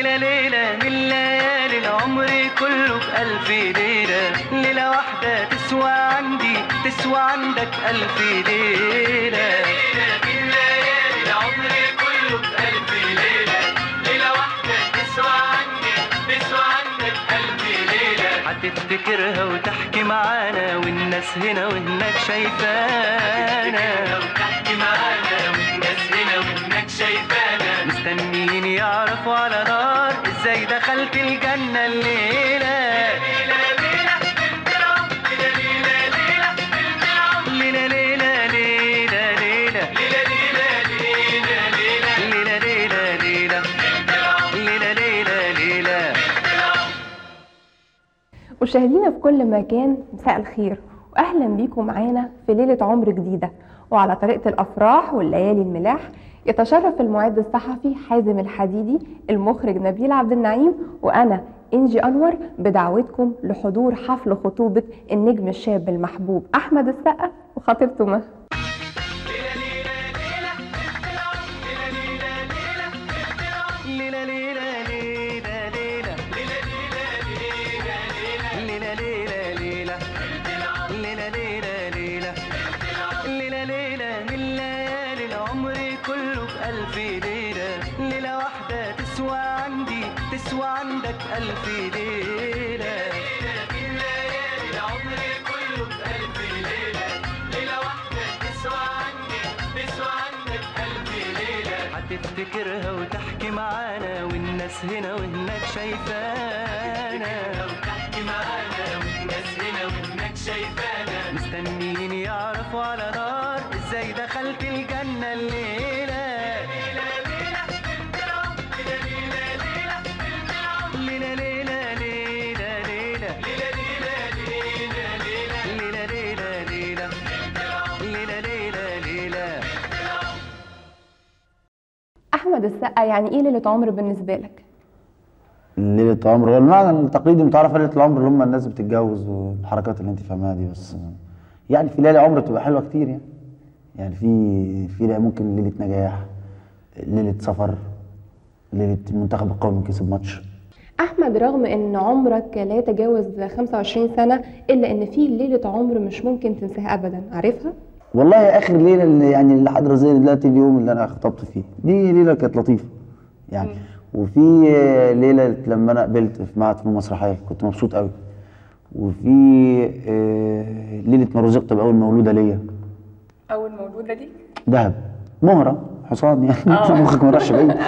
ليلة ليلة من ليالي العمر كله بألف ليلة ليلة واحدة تسوى عندي تسوى عندك ألف ليلة من ليالي العمر كله بألف ليلة ليلة واحدة تسوى عندي تسوى عندك ألف ليلة هتفتكرها وتحكي معانا والناس هنا وهناك شايفانا وتحكي معانا والناس هنا وهناك شايفانا مستنيين يعرفوا على نار ازاي دخلت الجنة الليلة ليلة ليلة ليلة ليلة ليلة ليلة ليلة ليلة ليلة ليلة ليلة ليلة ليلة ليلة مشاهدينا في كل مكان مساء الخير واهلا بيكم معانا في ليله عمر جديده وعلى طريقه الافراح والليالي الملاح يتشرف المعد الصحفي حازم الحديدي المخرج نبيل عبد النعيم وانا انجي انور بدعوتكم لحضور حفل خطوبه النجم الشاب المحبوب احمد السقا وخطيبته مها ليلة ليلة ليلة ليلة ليلة ليلة ليلة ليلة ليلة ليلة ليلة ليلة من ليالي العمر كله بألف ليلة ليلة واحدة تسوى عندي تسوى عندك ألف ليلة من ليالي العمر كله بألف ليلة ليلة واحدة تسوى عندي تسوى عندك ألف ليلة هتفتكرها وتحكي معانا والناس هنا وهناك شايفانا وتحكي معانا والناس هنا وهناك شايفانا مستنيين يعرفوا على نار ازاي دخلت الجنة الليلة ليلة ليلة ليلة ليلة ليلة ليلة ليلة ليلة ليلة ليلة ليلة ليلة احمد السقا يعني ايه ليله عمر بالنسبه لك ليلة عمر هو المعنى التقليدي متعرف على ليلة العمر اللي هم الناس بتتجوز والحركات اللي انت فاهمها دي بس يعني في ليالي عمر بتبقى حلوة كتير يعني يعني في في ليلة ممكن ليلة نجاح ليلة سفر ليلة المنتخب القومي كسب ماتش احمد رغم ان عمرك لا يتجاوز 25 سنه الا ان في ليله عمر مش ممكن تنساها ابدا عارفها والله اخر ليله اللي يعني اللي حاضره زي دلوقتي اليوم اللي انا خطبت فيه دي ليله كانت لطيفه يعني وفي ليله لما انا قبلت في معهد فنون مسرحيه كنت مبسوط قوي وفي آه، ليله ما رزقت باول مولوده ليا اول موجوده دي دهب مهره حصان يعني مخك ما راحش بعيد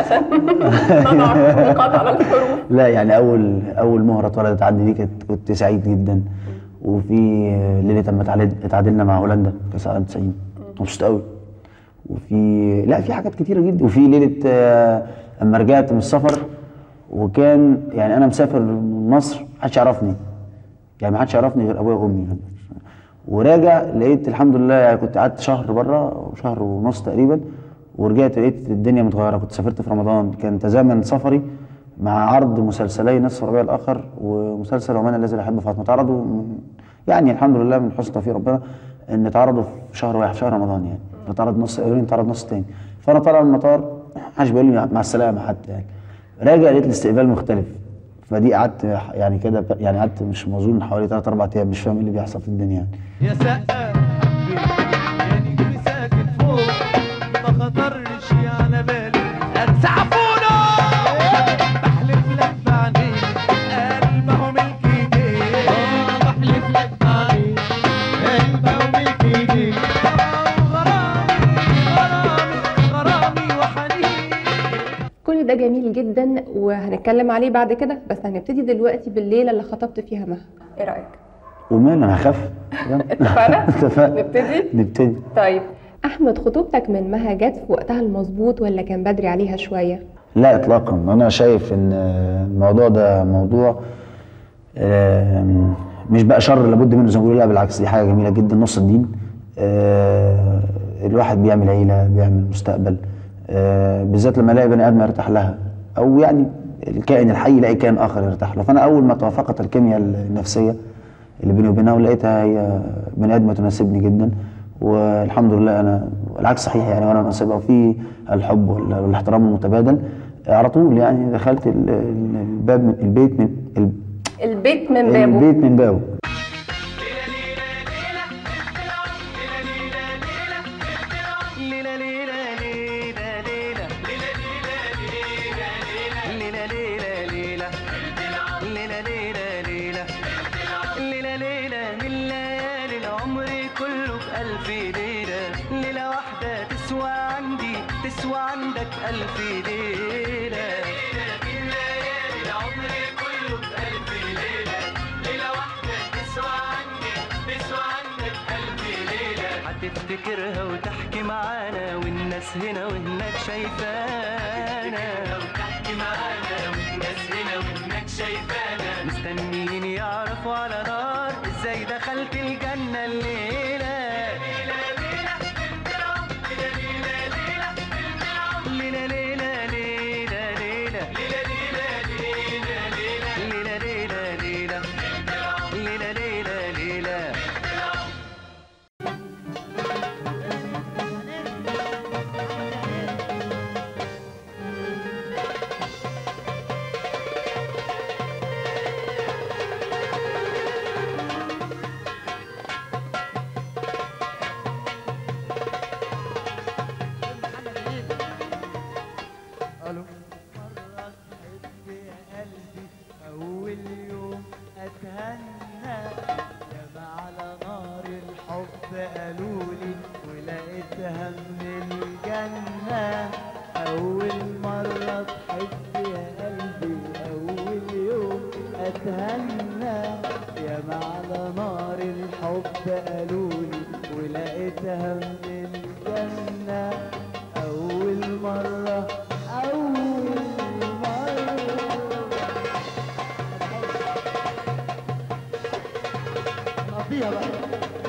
نقاط على الحروف لا يعني اول اول مهره اتولدت عندي دي كنت كنت سعيد جدا وفي ليله اما اتعادل- اتعادلنا مع هولندا كاس العالم 90 مبسوط قوي وفي لا في حاجات كتيره جدا وفي ليله آه، اما رجعت من السفر وكان يعني انا مسافر من مصر محدش يعرفني يعني محدش يعرفني غير ابويا وامي وراجع لقيت الحمد لله يعني كنت قعدت شهر بره وشهر ونص تقريبا ورجعت لقيت الدنيا متغيره كنت سافرت في رمضان كان تزامن سفري مع عرض مسلسلي نصف الربيع الاخر ومسلسل ومن الذي لا يحب فاطمه اتعرضوا من يعني الحمد لله من حسن توفيق ربنا ان اتعرضوا في شهر واحد في شهر رمضان يعني اتعرض نص اولاني اتعرض نص تاني فانا طالع من المطار محدش بيقول لي مع السلامه حتى يعني راجع لقيت الاستقبال مختلف فدي قعدت يعني كده يعني قعدت مش موزون حوالي 3 4 ايام مش فاهم ايه اللي بيحصل في الدنيا يعني يا سقا يا نجم ساكن فوق ما خطرش على بالي هتسعفونا بحلف لك بعيني قلبه ملك ايديك بحلف لك بعيني قلبه ملك ايديك غرامي غرامي غرامي وحنين كل ده جميل جدا وهنتكلم عليه بعد كده بس هنبتدي دلوقتي بالليله اللي خطبت فيها مها ايه رايك ومال انا هخاف يلا. اتفقنا اتفقنا نبتدي نبتدي طيب احمد خطوبتك من مها جت في وقتها المظبوط ولا كان بدري عليها شويه لا اطلاقا انا شايف ان الموضوع ده موضوع آم، مش بقى شر لابد منه زي ما بيقولوا لا بالعكس دي حاجه جميله جدا نص الدين آه، الواحد بيعمل عيله بيعمل مستقبل آه، بالذات لما يلاقي بني ادم يرتاح لها او يعني الكائن الحي يلاقي كائن اخر يرتاح له فانا اول ما توافقت الكيمياء النفسيه اللي بيني وبينها ولقيتها هي بني ادمه تناسبني جدا والحمد لله انا العكس صحيح يعني وانا مناسبها وفي الحب وال- والاحترام المتبادل على طول يعني دخلت ال- ال- الباب من البيت من ال- البيت من بابه البيت من بابه ليلة ليلة ليلة ليلة ليلة ليلة ليلة ليلة ليلة ليلة ليلة ليلة من ليالي العمر كله بألف ليلة ليلة واحدة تسوى عندي تسوى عندك ألف ليلة من ليالي العمر كله بألف ليلة ليلة واحدة تسوى عندي تسوى عندك ألف ليلة هتفتكرها وتحكي معانا والناس هنا وهناك شايفانا وتحكي معانا والناس هنا وهناك شايفانا مستنيين يعرفوا على نار ازاي دخلت الجنة الليلة ليلة ليلة ليلة ليلة ليلة ليلة ليلة ليلة ليلة ليلة الو مرة تحب يا قلبي أول يوم أتهنى ياما على نار الحب قالولي ولقيتها من الجنة أول مرة تحب يا قلبي أول يوم أتهنى ياما على نار الحب قالولي ولقيتها من الجنة أول مرة أول مرة نقضيها بقى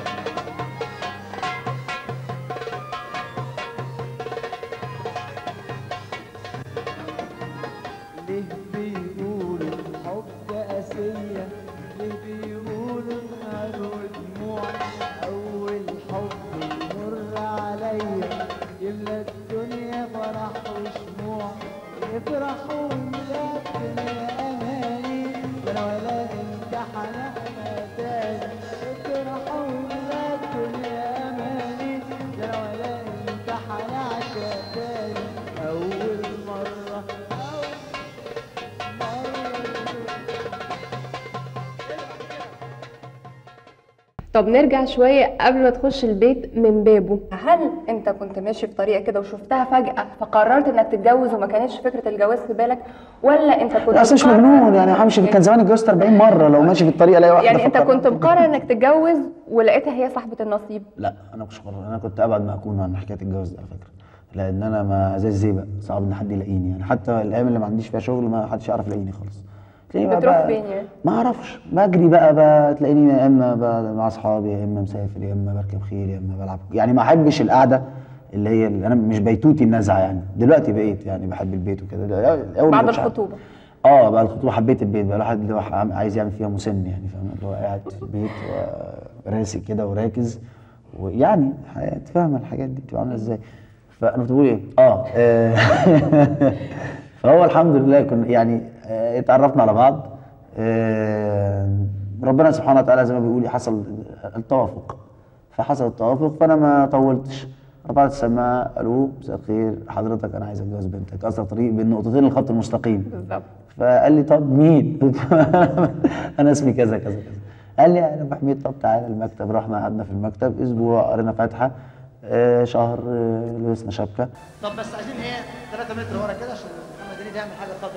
ليه بيقولوا حب قاسية ليه بيقولوا نار ودموع أول حب يمر عليا يملى الدنيا فرح وشموع يفرحوا ويملى الدنيا أماني ده أنا ولا أنت حنقنا تاني يفرحوا ويملى الدنيا أماني ده أنا ولا أنت حنعشق تاني أول مرة أول طب نرجع شوية قبل ما تخش البيت من بابه هل انت كنت ماشي في طريقة كده وشفتها فجأة فقررت انك تتجوز وما كانتش فكرة الجواز في بالك ولا انت كنت لا اصل مش مقرر- مجنون يعني همشي كان زمان اتجوزت 40 مره لو ماشي في الطريق الاقي واحده يعني انت فكرت- كنت مقرر انك تتجوز ولقيتها هي صاحبة النصيب لا انا مش قرر انا كنت ابعد ما اكون عن حكايه الجواز دي على فكره لان انا ما زي الزيبق صعب ان حد يلاقيني يعني حتى الايام اللي ما عنديش فيها شغل ما حدش يعرف يلاقيني خالص تلاقيني بقى- بتروح بقى- فين يعني؟ ما اعرفش بجري بقى, بقى تلاقيني يا اما بقى مع اصحابي يا اما مسافر يا اما بركب خيل يا اما بلعب يعني ما احبش القعده اللي هي اللي انا مش بيتوتي النزعه يعني دلوقتي بقيت يعني بحب البيت وكده اول ما بعد كنتش عارف. الخطوبة اه بقى الخطوبه حبيت البيت بقى الواحد اللي هو عام- عايز يعمل فيها مسن يعني فاهم اللي هو قاعد في البيت وراسي كده وراكز ويعني حياة فاهمه الحاجات دي بتبقى عامله ازاي فانا كنت بقول ايه اه آه، فهو الحمد لله كنا يعني آه، اتعرفنا على بعض آه، ربنا سبحانه وتعالى زي ما بيقول حصل التوافق فحصل التوافق فانا ما طولتش رفعت السماعه قالوا مساء الخير حضرتك انا عايز اتجوز بنتك قصد طريق بين نقطتين الخط المستقيم بالظبط فقال لي طب مين؟ انا اسمي كذا كذا كذا قال لي انا ابو حميد طب تعالى المكتب رحنا قعدنا في المكتب اسبوع قرينا فاتحه آه، شهر آه، لبسنا شبكه طب بس عايزين ايه 3 متر ورا كده عشان محمد هنيدي يعمل حاجه خطر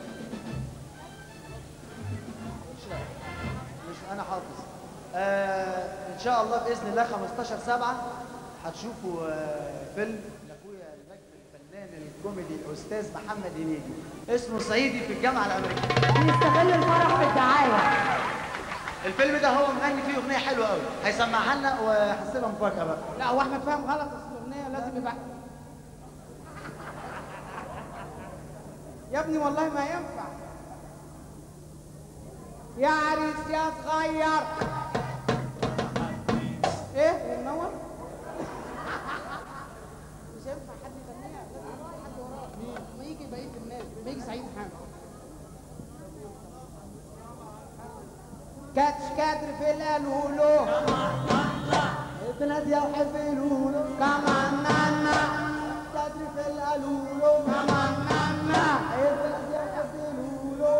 مش مش انا حافظ آه ان شاء الله باذن الله 15 7 هتشوفوا آه فيلم لاخويا النجم الفنان الكوميدي الاستاذ محمد هنيدي اسمه صعيدي في الجامعه الامريكيه بيستغل الفرح في الدعايه الفيلم ده هو مغني فيه اغنيه حلوه قوي هيسمعها لنا وهسيبها مفاجاه بقى لا هو احمد فاهم غلط اصل الاغنيه لازم يبقى يا ابني والله ما ينفع يا عريس يا صغير ايه منور مش هينفع حد يغنيها لازم يبقى حد وراه مين ما يجي بقيه الناس بيجي سعيد حامد كاتش كادر في القلولو بنادي وحب الهولو كمان نانا كادر في القلولو كمان نانا بنادي وحب الهولو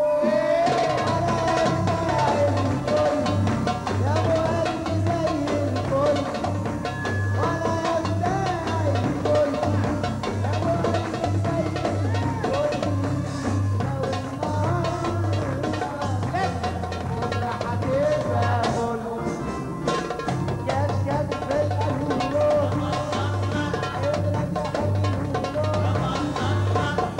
يا ابو قلبي زي الفل وانا يا بتاع الكل يا ابو قلبي زي الفل لو النهار هتبقى فل كاش كاش في القلولو بنادي وحب الهولو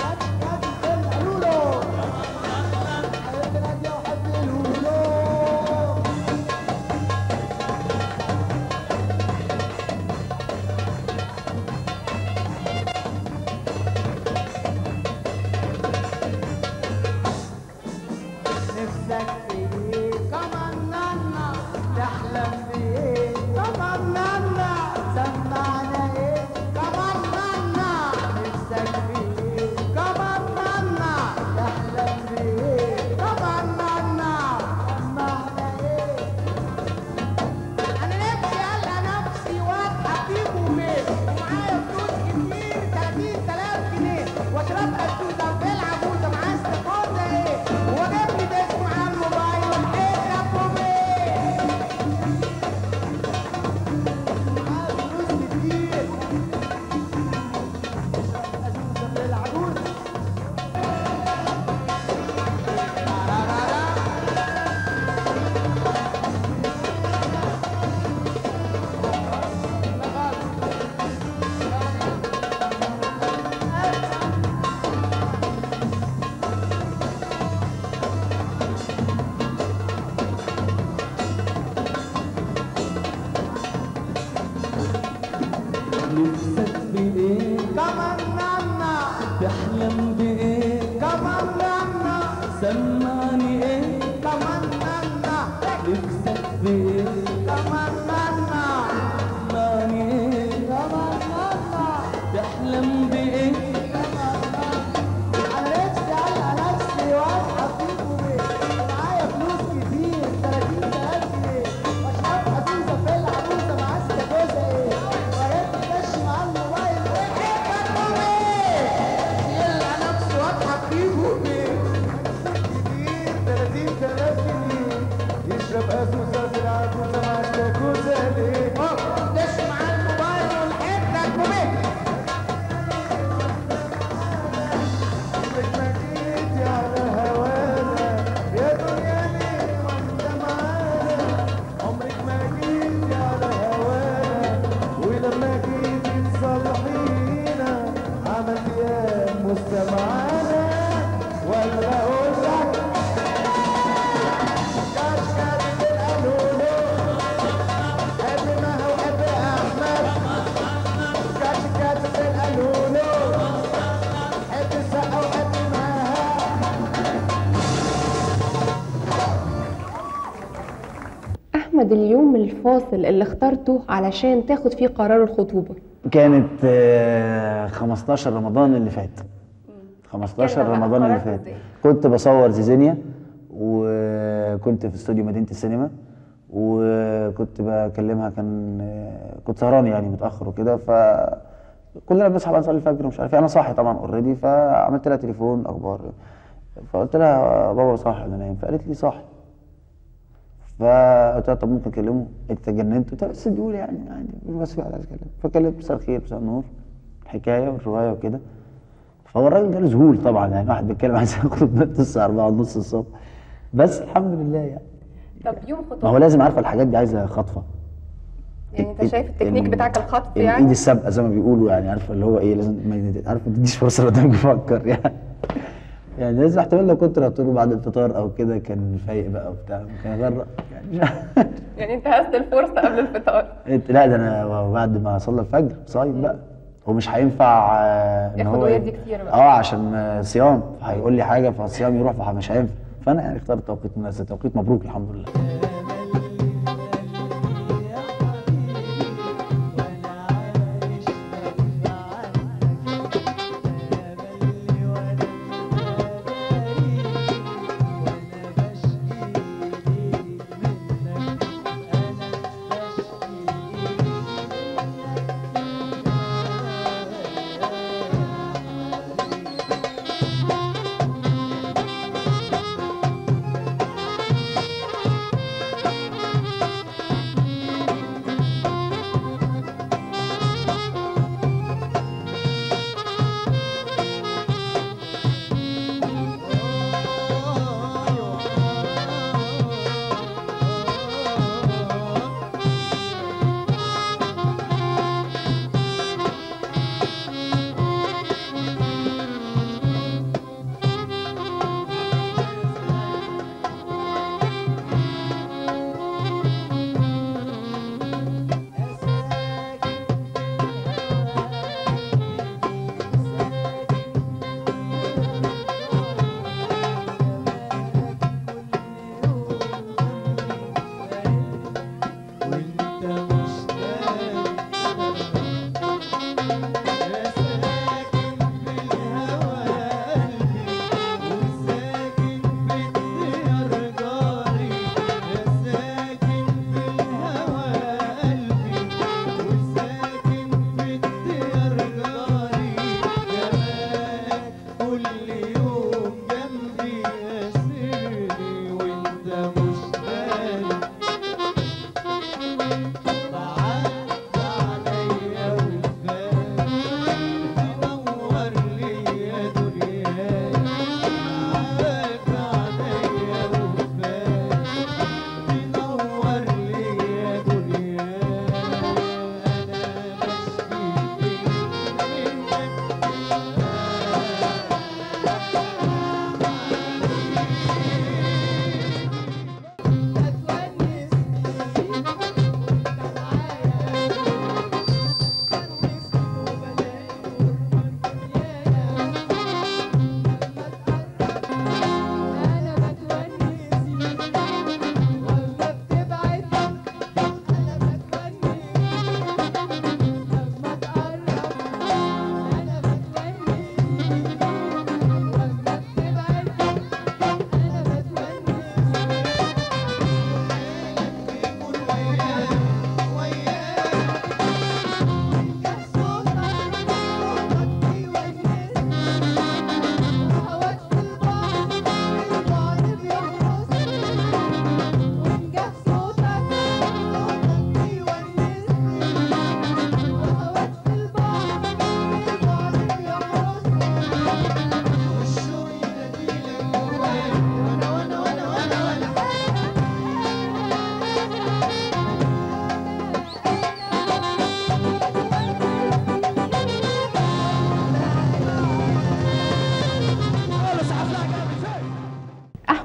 نفسك في ايه كمان نانا تحلم بايه كمان نانا سمعنا ايه كمان نانا نفسك في ايه كمان نانا تحلم بايه كمان نانا سمعنا ايه انا نفسي القى نفسي واضحك فيكم ميل ومعايا فلوس كتير 30000 جنيه واشرب قشطوطه في العجوزه معاه استفاضه ايه واجيب لي ديسك على الموبايل وحياتكم ايه معاه فلوس كتير أزوزة في العجوز نفسك في ايه كمان نانا تحلم بايه كمان نانا سمعني ايه كمان نانا نفسك في ايه كمان نانا سمعني ايه كمان نانا تحلم بايه انا نفسي القى نفسي واضحك فيكم ايه معايا فلوس كتير 30000 جنيه واشرب حفيظه في العروسه مع استفاده ايه وجبت كاش مع الموبايل وحياتكم ايه يلقى نفسي واضحك فيكم ايه كتير 30000 جنيه يشرب ازوزه في العجوزه مع الشاكوزه ليه كاش مع الموبايل وحياتكم ايه عمرك ما جيتي على هوانا يا دنيا ليه وانت معانا عمرك ما جيتي على هوانا ولما جيتي تصلحينا عملت يا مستمعانا ولا اقول لك كاش كاش بالقانون قبل ما هو قبل احمد كاش كاش بالقانون حب السقا وحب معاها أحمد اليوم الفاصل اللي اخترته علشان تاخد فيه قرار الخطوبة كانت آه، 15 رمضان اللي فات 15 كده بقى، رمضان اللي قررت فات إزاي؟ كنت بصور زيزينيا وكنت في استوديو مدينة السينما وكنت بكلمها كان آه، كنت سهران يعني متأخر وكده ف كلنا بنصحى بقى نصلي الفجر ومش عارف ايه انا صاحي طبعا اوريدي فعملت لها تليفون اخبار فقلت لها بابا صاحي ولا نايم فقالت لي صاحي فقلت لها طب ممكن اكلمه انت جننت قلت لها بس اديهولي يعني عادي بس في واحد عايز اكلمه فكلمت مساء الخير مساء النور الحكايه والروايه وكده فهو الراجل جاله ذهول طبعا يعني واحد بيتكلم عايز ياخد بنت الساعه 4 ونص الصبح بس الحمد لله يعني طب يوم ما هو خطوبة لازم عارفه الحاجات دي عايزه خطفه يعني انت شايف التكنيك ال- بتاعك الخطف الايد يعني السابقه زي ما بيقولوا يعني عارفه اللي هو ايه لازم ما يد- عارف ما تديش فرصه اللي قدامك يفكر يعني يعني لازم احتمال لو كنت رحت له بعد الفطار او كده كان فايق بقى وبتاع ممكن اغرق يعني يعني انتهزت الفرصه قبل الفطار انت لا ده انا بعد ما اصلي الفجر صايم بقى هو مش هينفع آه، ان ياخد هو ويدي كتير بقى. اه عشان آه، صيام فهيقول لي حاجه فالصيام يروح فمش هينفع فانا يعني اخترت توقيت مناسب توقيت مبروك الحمد لله وانا عايش غريب عنك يا بلي وانا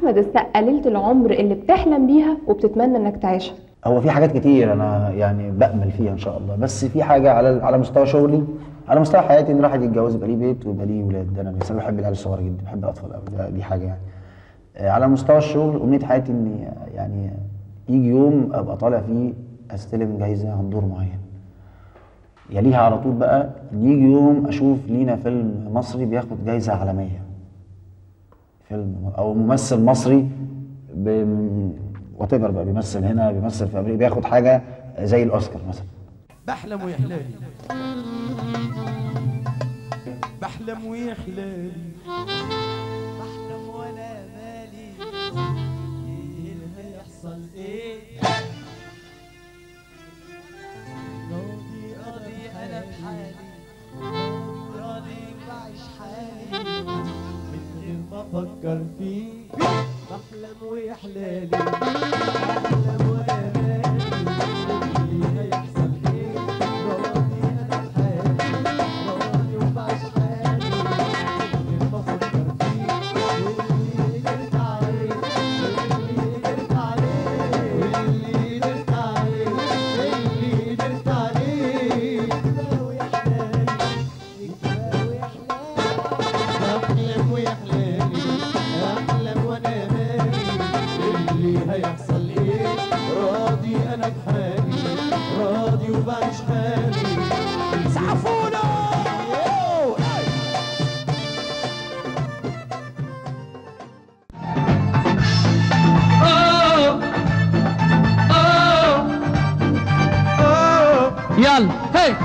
احمد السقا ليله العمر اللي بتحلم بيها وبتتمنى انك تعيشها هو في حاجات كتير انا يعني بامل فيها ان شاء الله بس في حاجه على على مستوى شغلي على مستوى حياتي ان الواحد يتجوز يبقى ليه بيت ويبقى ليه ولاد ده انا بس انا بحب العيال الصغيره جدا بحب الاطفال قوي ده- دي حاجه يعني آه، على مستوى الشغل امنيه حياتي اني يعني يجي يوم ابقى طالع فيه استلم جايزه عن دور معين يليها على طول بقى ان يجي يوم اشوف لينا فيلم مصري بياخد جايزه عالميه فيلم او ممثل مصري وات بقى بيمثل هنا بيمثل في امريكا بياخد حاجه زي الاوسكار مثلا بحلم ويا حلالي بحلم ويا حلالي بحلم وانا مالي ايه اللي هيحصل ايه راضي راضي انا بحالي راضي بعيش حالي من غير ما افكر فيه بحلم ويا حلالي بحلم وانا مالي اللي هيحصل ايه راضي انا بحالي راضي وبعيش حالي من غير ما افكر فيه واللي قدرت عليه واللي قدرت عليه واللي قدرت عليه واللي قدرت عليه يكفى ويا حلالي يكفى ويا حلالي بحلم ويا حلالي احلم وانا مالي اللي هيحصل ايه راضي انا بحالي راضي وبعيش حالي سعفونا يلا هي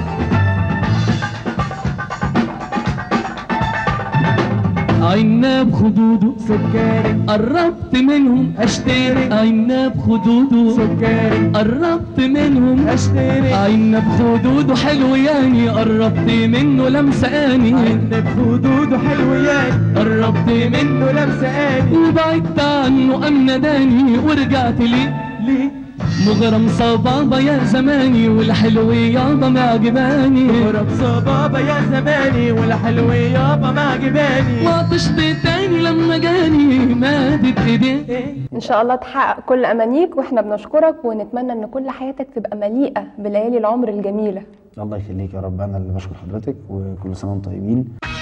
عناب خدوده سكري قربت منهم اشتري عناب خدوده سكري قربت منهم اشتري عناب خدوده حلو يعني قربت منه لمساني عناب خدوده حلو يعني قربت منه لمساني وبعدت عنه ام نداني ورجعت لي ليه مغرم صبابة يا زماني والحلو يابا معجباني مغرم صبابة يا زماني والحلو يابا معجباني وعطشت تاني لما جاني مادت ايديه ان شاء الله تحقق كل امانيك واحنا بنشكرك ونتمنى ان كل حياتك تبقى مليئه بليالي العمر الجميله الله يخليك يا رب انا اللي بشكر حضرتك وكل سنه وانتم طيبين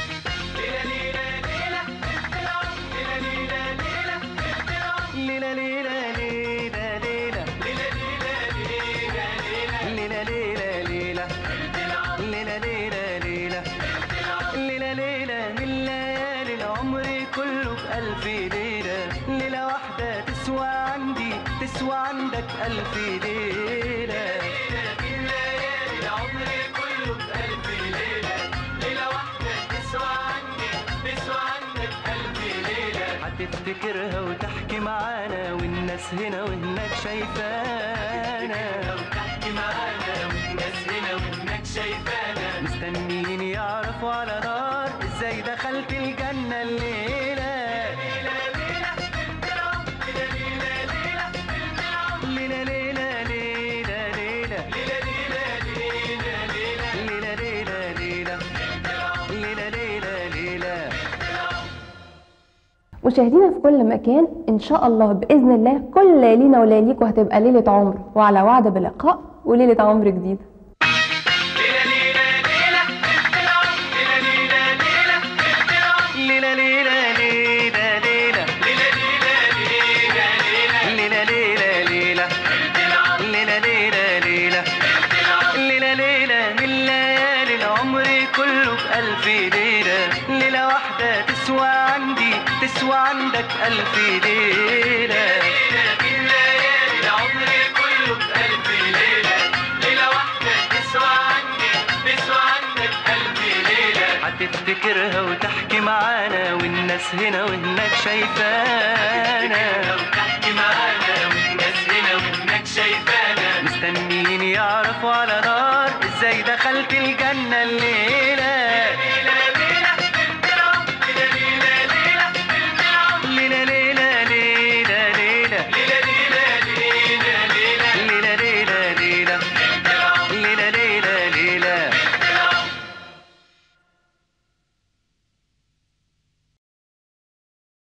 ليلة ليلة ليلة ليلة ليلة ليلة ليلة ليلة ليلة ليلة ليلة ليلة من ليالي العمر كله بألف ليلة ليلة واحدة تسوى عندي تسوى عندك ألف ليلة من ليالي العمر كله بألف ليلة ليلة واحدة تسوى عندي تسوى عندك ألف ليلة هتفتكرها وتحكي معانا والناس هنا وهناك شايفانا وتحكي معانا والناس هنا وهناك شايفانا مستنيين يعرفوا على نار ازاي دخلت الجنة الليلة ليلة ليلة ليلة ليلة ليلة ليلة ليلة ليلة ليلة ليلة ليلة ليلة مشاهدينا في كل مكان ان شاء الله باذن الله كل ليالينا ولياليكم هتبقى ليله عمر وعلى وعد بلقاء وليله عمر جديده ليلة ليلة ليلة ليلة ليلة ليلة ليلة ليلة ليلة ليلة ليلة ليلة من ليالي العمر كله بألف ليلة ليلة واحدة تسوى عندي تسوى عندك ألف ليلة من ليالي العمر كله بألف ليلة ليلة واحدة تسوى عندي تسوى عندك ألف ليلة هتفتكرها وتحكي معانا والناس هنا وهناك شايفانا وتحكي معانا والناس هنا وهناك شايفانا مستنيين يعرفوا على نار ازاي دخلت الجنة الليلة